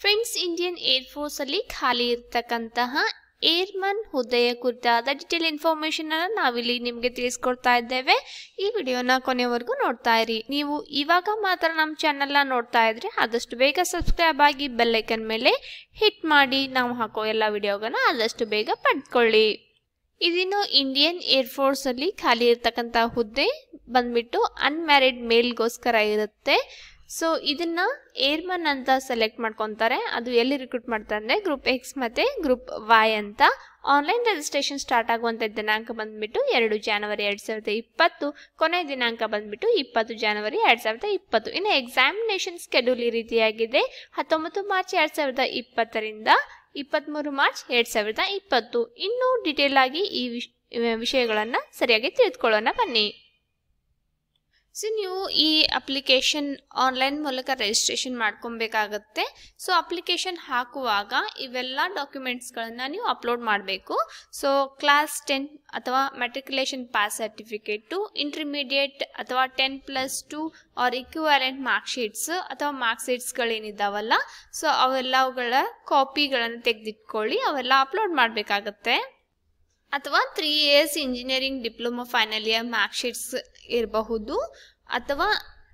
friends Indian air force ಅಲ್ಲಿ ಖಾಲಿ ಇರ್ತಕ್ಕಂತಹ ಏರ್ಮನ್ ಹುದ್ದೆಯ ಕುರಿತಾದ ಡಿಟೇಲ್ ಇನ್ಫಾರ್ಮೇಶನ್ ಅನ್ನ ನಾವಿಲ್ಲಿ ನಿಮಗೆ ತಿಳಿಸ್ಕೊಡ್ತಾ ಇದ್ದೇವೆ ಈ ವಿಡಿಯೋನ ಕೊನೆವರೆಗೂ ನೋಡ್ತಾ ಇರಿ ನೀವು ಇವಾಗ ಮಾತ್ರ ನಮ್ಮ ಚಾನೆಲ್ನ ನೋಡ್ತಾ ಇದ್ರೆ ಆದಷ್ಟು ಬೇಗ ಸಬ್ಸ್ಕ್ರೈಬ್ ಆಗಿ ಬೆಲ್ಲೈಕನ್ ಮೇಲೆ ಹಿಟ್ ಮಾಡಿ ನಾವು ಹಾಕೋ ಎಲ್ಲ ವಿಡಿಯೋಗಳನ್ನ ಆದಷ್ಟು ಬೇಗ ಪಡ್ಕೊಳ್ಳಿ ಇದಿನ್ನು ಇಂಡಿಯನ್ ಏರ್ ಫೋರ್ಸ್ ಅಲ್ಲಿ ಖಾಲಿ ಇರ್ತಕ್ಕಂಥ ಹುದ್ದೆ ಬಂದ್ಬಿಟ್ಟು ಅನ್ಮ್ಯಾರಿಡ್ ಮೇಲ್ಗೋಸ್ಕರ ಇರುತ್ತೆ ಸೊ ಇದನ್ನ ಏರ್ಮನ್ ಅಂತ ಸೆಲೆಕ್ಟ್ ಮಾಡ್ಕೊತಾರೆ ಅದು ಎಲ್ಲಿ ರಿಕ್ರೂಟ್ ಮಾಡ್ತಾರೆ ಅಂದರೆ ಗ್ರೂಪ್ ಎಕ್ಸ್ ಮತ್ತು ಗ್ರೂಪ್ ವೈ ಅಂತ ಆನ್ಲೈನ್ ರಿಜಿಸ್ಟ್ರೇಷನ್ ಸ್ಟಾರ್ಟ್ ಆಗುವಂಥ ದಿನಾಂಕ ಬಂದ್ಬಿಟ್ಟು ಎರಡು ಜಾನ್ವರಿ ಎರಡು ಸಾವಿರದ ಇಪ್ಪತ್ತು ಕೊನೆ ದಿನಾಂಕ ಬಂದ್ಬಿಟ್ಟು ಇಪ್ಪತ್ತು ಜಾನ್ವರಿ ಎರಡು ಸಾವಿರದ ಇಪ್ಪತ್ತು ಇನ್ನು ಎಕ್ಸಾಮಿನೇಷನ್ ಸ್ಕೆಡ್ಯೂಲ್ ಈ ರೀತಿಯಾಗಿದೆ ಹತ್ತೊಂಬತ್ತು ಮಾರ್ಚ್ ಎರಡು ಸಾವಿರದ ಇಪ್ಪತ್ತರಿಂದ ಇಪ್ಪತ್ತ್ಮೂರು ಮಾರ್ಚ್ ಎರಡು ಸಾವಿರದ ಇಪ್ಪತ್ತು ಇನ್ನೂ ಡಿಟೇಲ್ ಆಗಿ ಈ ವಿಷ್ ವಿಷಯಗಳನ್ನು ಸರಿಯಾಗಿ ತಿಳಿದುಕೊಳ್ಳೋಣ ಬನ್ನಿ ಸೊ ನೀವು ಈ ಅಪ್ಲಿಕೇಶನ್ ಆನ್ಲೈನ್ ಮೂಲಕ ರಿಜಿಸ್ಟ್ರೇಷನ್ ಮಾಡ್ಕೊಬೇಕಾಗತ್ತೆ ಸೊ ಅಪ್ಲಿಕೇಶನ್ ಹಾಕುವಾಗ ಇವೆಲ್ಲ ಡಾಕ್ಯುಮೆಂಟ್ಸ್ಗಳನ್ನು ನೀವು ಅಪ್ಲೋಡ್ ಮಾಡಬೇಕು ಸೊ ಕ್ಲಾಸ್ ಟೆನ್ ಅಥವಾ ಮೆಟ್ರಿಕ್ಯುಲೇಷನ್ ಪಾಸ್ ಸರ್ಟಿಫಿಕೇಟು ಇಂಟರ್ಮೀಡಿಯೇಟ್ ಅಥವಾ ten plus two or equivalent mark sheets ಅಥವಾ ಮಾರ್ಕ್ ಶೀಟ್ಸ್ಗಳೇನಿದ್ದಾವಲ್ಲ ಸೊ ಅವೆಲ್ಲವುಗಳ ಕಾಪಿಗಳನ್ನು ತೆಗೆದಿಟ್ಕೊಳ್ಳಿ ಅವೆಲ್ಲ ಅಪ್ಲೋಡ್ ಮಾಡಬೇಕಾಗತ್ತೆ ಅಥವಾ three years engineering diploma final year mark sheets ಇರಬಹುದು ಅಥವಾ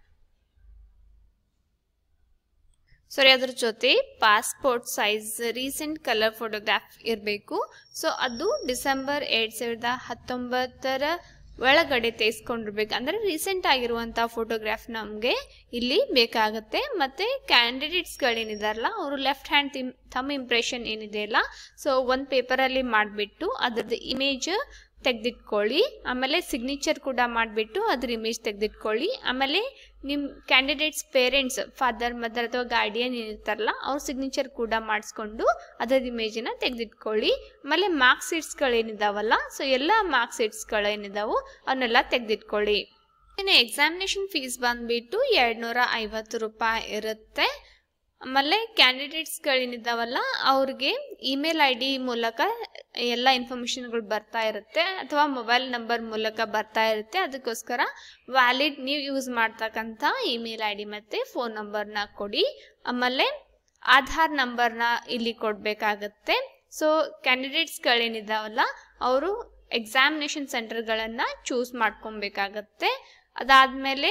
ಸಾರಿ ಅದ್ರ ಜೊತೆ passport size recent colour photograph ಇರಬೇಕು ಸೊ ಅದು ಡಿಸೆಂಬರ್ ಎರಡು ಸಾವಿರದ ಹತ್ತೊಂಬತ್ತರ ಒಳಗಡೆ ತೆಗೆಸ್ಕೊಂಡಿರ್ಬೇಕು ಅಂದರೆ ರೀಸೆಂಟ್ ಆಗಿರುವಂಥ ಫೋಟೋಗ್ರಾಫ್ ನಮಗೆ ಇಲ್ಲಿ ಬೇಕಾಗುತ್ತೆ ಮತ್ತು ಕ್ಯಾಂಡಿಡೇಟ್ಸ್ಗಳೇನಿದಾರಲ್ಲ ಅವರು ಲೆಫ್ಟ್ ಹ್ಯಾಂಡ್ ತಿಮ್ ಥಮ್ ಇಂಪ್ರೆಷನ್ ಏನಿದೆಯಲ್ಲ ಸೊ ಒಂದು ಪೇಪರಲ್ಲಿ ಮಾಡಿಬಿಟ್ಟು ಅದ್ರದ್ದು ಇಮೇಜ್ ತೆಗೆದಿಟ್ಕೊಳ್ಳಿ ಆಮೇಲೆ ಸಿಗ್ನೇಚರ್ ಕೂಡ ಮಾಡಿಬಿಟ್ಟು ಅದ್ರ ಇಮೇಜ್ ತೆಗೆದಿಟ್ಕೊಳ್ಳಿ ಆಮೇಲೆ ನಿಮ್ಮ ಕ್ಯಾಂಡಿಡೇಟ್ಸ್ ಪೇರೆಂಟ್ಸ್ ಫಾದರ್ ಮದರ್ ಅಥವಾ ಗಾರ್ಡಿಯನ್ ಏನಿರ್ತಾರಲ್ಲ ಅವ್ರ ಸಿಗ್ನೇಚರ್ ಕೂಡ ಮಾಡಿಸ್ಕೊಂಡು ಅದರ ಇಮೇಜನ್ನ ತೆಗೆದಿಟ್ಕೊಳ್ಳಿ ಆಮೇಲೆ ಮಾರ್ಕ್ ಶೀಟ್ಸ್ಗಳೇನಿದಾವಲ್ಲ ಸೊ ಎಲ್ಲ ಮಾರ್ಕ್ ಶೀಟ್ಸ್ಗಳೇನಿದಾವು ಅವನ್ನೆಲ್ಲ ತೆಗೆದಿಟ್ಕೊಳ್ಳಿ ಇನ್ನು ಎಕ್ಸಾಮಿನೇಷನ್ ಫೀಸ್ ಬಂದುಬಿಟ್ಟು ಎರಡು ನೂರ ಐವತ್ತು ರೂಪಾಯಿ ಇರುತ್ತೆ ಆಮೇಲೆ ಕ್ಯಾಂಡಿಡೇಟ್ಸ್ಗಳೇನಿದ್ದಾವಲ್ಲ ಅವ್ರಿಗೆ ಇಮೇಲ್ ಐ ಡಿ ಮೂಲಕ ಎಲ್ಲ ಇನ್ಫಾರ್ಮೇಷನ್ಗಳು ಬರ್ತಾ ಇರುತ್ತೆ ಅಥವಾ ಮೊಬೈಲ್ ನಂಬರ್ ಮೂಲಕ ಬರ್ತಾ ಇರುತ್ತೆ ಅದಕ್ಕೋಸ್ಕರ ವ್ಯಾಲಿಡ್ ನೀವು ಯೂಸ್ ಮಾಡ್ತಕ್ಕಂಥ ಇಮೇಲ್ ಐ ಡಿ ಮತ್ತು ಫೋನ್ ನಂಬರ್ನ ಕೊಡಿ ಆಮೇಲೆ ಆಧಾರ್ ನಂಬರ್ನ ಇಲ್ಲಿ ಕೊಡಬೇಕಾಗತ್ತೆ ಸೊ ಕ್ಯಾಂಡಿಡೇಟ್ಸ್ಗಳೇನಿದ್ದಾವಲ್ಲ ಅವರು ಎಕ್ಸಾಮಿನೇಷನ್ ಸೆಂಟರ್ಗಳನ್ನು ಚೂಸ್ ಮಾಡ್ಕೊಬೇಕಾಗತ್ತೆ ಅದಾದಮೇಲೆ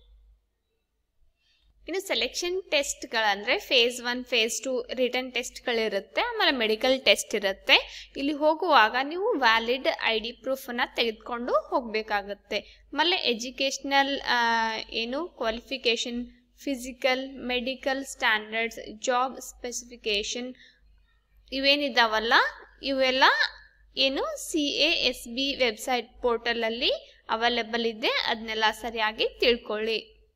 ಇನ್ನು ಸೆಲೆಕ್ಷನ್ ಟೆಸ್ಟ್ಗಳಂದರೆ phase one phase two written ಟೆಸ್ಟ್ಗಳಿರುತ್ತೆ ಆಮೇಲೆ ಮೆಡಿಕಲ್ ಟೆಸ್ಟ್ ಇರುತ್ತೆ ಇಲ್ಲಿ ಹೋಗುವಾಗ ನೀವು ವ್ಯಾಲಿಡ್ ಐ ಡಿ ಪ್ರೂಫನ್ನು ತೆಗೆದುಕೊಂಡು ಹೋಗಬೇಕಾಗುತ್ತೆ ಆಮೇಲೆ ಎಜುಕೇಷ್ನಲ್ ಏನು qualification physical medical standards job specification ಇವೇನಿದಾವಲ್ಲ ಇವೆಲ್ಲ ಏನು C A S B website ಪೋರ್ಟಲಲ್ಲಿ ಅವೈಲೇಬಲ್ ಇದೆ ಅದನ್ನೆಲ್ಲ ಸರಿಯಾಗಿ ತಿಳ್ಕೊಳ್ಳಿ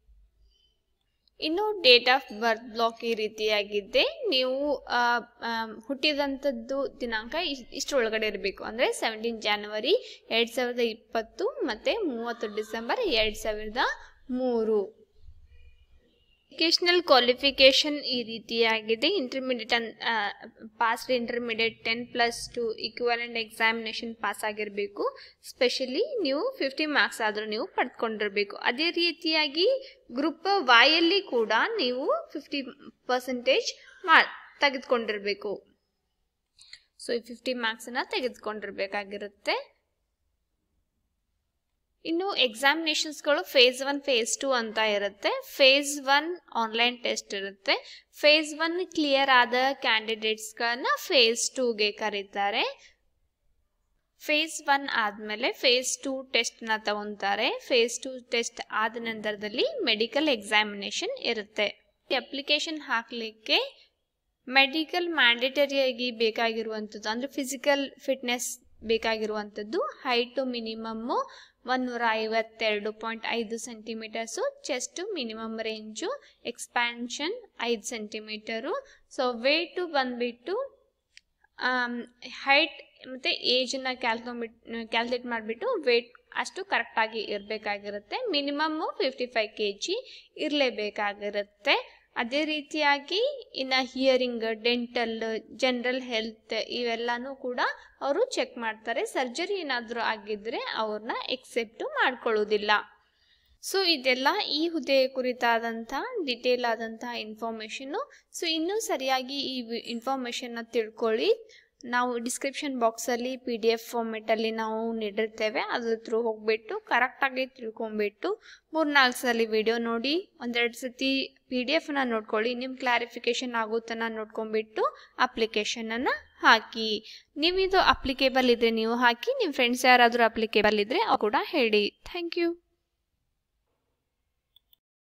ಇನ್ನು ಡೇಟ್ ಆಫ್ ಬರ್ತ್ ಬ್ಲಾಕ್ ಈ ರೀತಿಯಾಗಿದೆ ನೀವು ಹುಟ್ಟಿದಂಥದ್ದು ದಿನಾಂಕ ಇಷ್ಟರೊಳಗಡೆ ಇರಬೇಕು ಅಂದರೆ ಸೆವೆಂಟೀನ್ ಜಾನ್ವರಿ ಎರಡು ಸಾವಿರದ ಇಪ್ಪತ್ತು ಮತ್ತು ಮೂವತ್ತು ಡಿಸೆಂಬರ್ ಎರಡು ಸಾವಿರದ ಮೂರು ಎಜುಕೇಷ್ನಲ್ ಕ್ವಾಲಿಫಿಕೇಷನ್ ಈ ರೀತಿಯಾಗಿದೆ ಇಂಟರ್ಮೀಡಿಯೇಟ್ ಅನ್ passed intermediate ten plus two equivalent examination pass ಆಗಿರಬೇಕು ಸ್ಪೆಷಲಿ ನೀವು ಫಿಫ್ಟಿ ಮಾರ್ಕ್ಸ್ ಆದರೂ ನೀವು ಪಡ್ಕೊಂಡಿರಬೇಕು ಅದೇ ರೀತಿಯಾಗಿ ಗ್ರೂಪ್ ವಾಯಲ್ಲಿ ಕೂಡ ನೀವು ಫಿಫ್ಟಿ ಪರ್ಸೆಂಟೇಜ್ ಮಾ ತೆಗೆದುಕೊಂಡಿರಬೇಕು ಸೊ ಈ ಫಿಫ್ಟಿ ಮಾರ್ಕ್ಸನ್ನು ತೆಗೆದುಕೊಂಡಿರ್ಬೇಕಾಗಿರುತ್ತೆ ಇನ್ನು ಎಕ್ಸಾಮಿನೇಷನ್ಸ್ಗಳು ಫೇಸ್ ಒನ್ ಫೇಸ್ ಟು ಅಂತ ಇರುತ್ತೆ ಫೇಸ್ ಒನ್ ಆನ್ಲೈನ್ ಟೆಸ್ಟ್ ಇರುತ್ತೆ ಫೇಸ್ ಒನ್ ಕ್ಲಿಯರ್ ಆದ ಕ್ಯಾಂಡಿಡೇಟ್ಸ್ಗಳನ್ನ ಫೇಸ್ ಟೂಗೆ ಕರೀತಾರೆ ಫೇಸ್ ಒನ್ ಆದಮೇಲೆ ಫೇಸ್ ಟು ಟೆಸ್ಟ್ನ ತಗೊತಾರೆ ಫೇಸ್ ಟು ಟೆಸ್ಟ್ ಆದ ನಂತರದಲ್ಲಿ ಮೆಡಿಕಲ್ ಎಕ್ಸಾಮಿನೇಷನ್ ಇರುತ್ತೆ ಈ ಅಪ್ಲಿಕೇಶನ್ ಹಾಕಲಿಕ್ಕೆ ಮೆಡಿಕಲ್ ಮ್ಯಾಂಡೇಟರಿಯಾಗಿ ಬೇಕಾಗಿರುವಂಥದ್ದು ಅಂದರೆ ಫಿಸಿಕಲ್ ಫಿಟ್ನೆಸ್ ಬೇಕಾಗಿರುವಂಥದ್ದು ಹೈಟು ಮಿನಿಮಮ್ಮು ಒಂದೂರ ಐವತ್ತೆರಡು ಪಾಯಿಂಟ್ ಐದು centimetres chest minimum range expansion ಐದು ಸೆಂಟಿಮೀಟರು ಸೊ ವೇಟು ಬಂದುಬಿಟ್ಟು ಹೈಟ್ ಮತ್ತು ಏಜನ್ನು ಕ್ಯಾಲ್ಕುಲೇಟ್ ಕ್ಯಾಲ್ಕುಲೇಟ್ ಮಾಡಿಬಿಟ್ಟು ವೇಟ್ ಅಷ್ಟು ಕರೆಕ್ಟಾಗಿ ಇರಬೇಕಾಗಿರುತ್ತೆ minimum fifty five K G ಇರಲೇಬೇಕಾಗಿರುತ್ತೆ ಅದೇ ರೀತಿಯಾಗಿ ಇನ್ನು ಹಿಯರಿಂಗ್ ಡೆಂಟಲ್ ಜನರಲ್ ಹೆಲ್ತ್ ಇವೆಲ್ಲನೂ ಕೂಡ ಅವರು ಚೆಕ್ ಮಾಡ್ತಾರೆ ಸರ್ಜರಿ ಏನಾದರೂ ಆಗಿದ್ದರೆ ಅವ್ರನ್ನ ಎಕ್ಸೆಪ್ಟು ಮಾಡ್ಕೊಳ್ಳೋದಿಲ್ಲ ಸೊ ಇದೆಲ್ಲ ಈ ಹುದ್ದೆ ಕುರಿತಾದಂಥ ಡಿಟೇಲ್ ಆದಂಥ ಇನ್ಫಾರ್ಮೇಷನ್ನು ಸೊ ಇನ್ನೂ ಸರಿಯಾಗಿ ಈ ಇನ್ಫಾರ್ಮೇಷನ್ನ ತಿಳ್ಕೊಳ್ಳಿ ನಾವು ಡಿಸ್ಕ್ರಿಪ್ಷನ್ ಬಾಕ್ಸಲ್ಲಿ ಪಿ ಡಿ ಎಫ್ ಫಾರ್ಮೆಟಲ್ಲಿ ನಾವು ನೀಡಿರ್ತೇವೆ ಅದ್ರ ಥ್ರೂ ಹೋಗ್ಬಿಟ್ಟು ಕರೆಕ್ಟಾಗಿ ತಿಳ್ಕೊಂಬಿಟ್ಟು ಮೂರ್ನಾಲ್ಕು ಸಲ ವಿಡಿಯೋ ನೋಡಿ ಒಂದೆರಡು ಸತಿ ಪಿ ಡಿ ಎಫ್ನ ನೋಡ್ಕೊಳ್ಳಿ ನಿಮ್ಮ ಕ್ಲಾರಿಫಿಕೇಷನ್ ಆಗುತ್ತನ್ನ ನೋಡ್ಕೊಂಬಿಟ್ಟು ಅಪ್ಲಿಕೇಶನನ್ನು ಹಾಕಿ ನೀವು ಇದು ಅಪ್ಲಿಕೇಬಲ್ ಇದ್ದರೆ ನೀವು ಹಾಕಿ ನಿಮ್ಮ ಫ್ರೆಂಡ್ಸ್ ಯಾರಾದರೂ ಅಪ್ಲಿಕೇಬಲ್ ಇದ್ದರೆ ಅವ್ರು ಕೂಡ ಹೇಳಿ ಥ್ಯಾಂಕ್ ಯು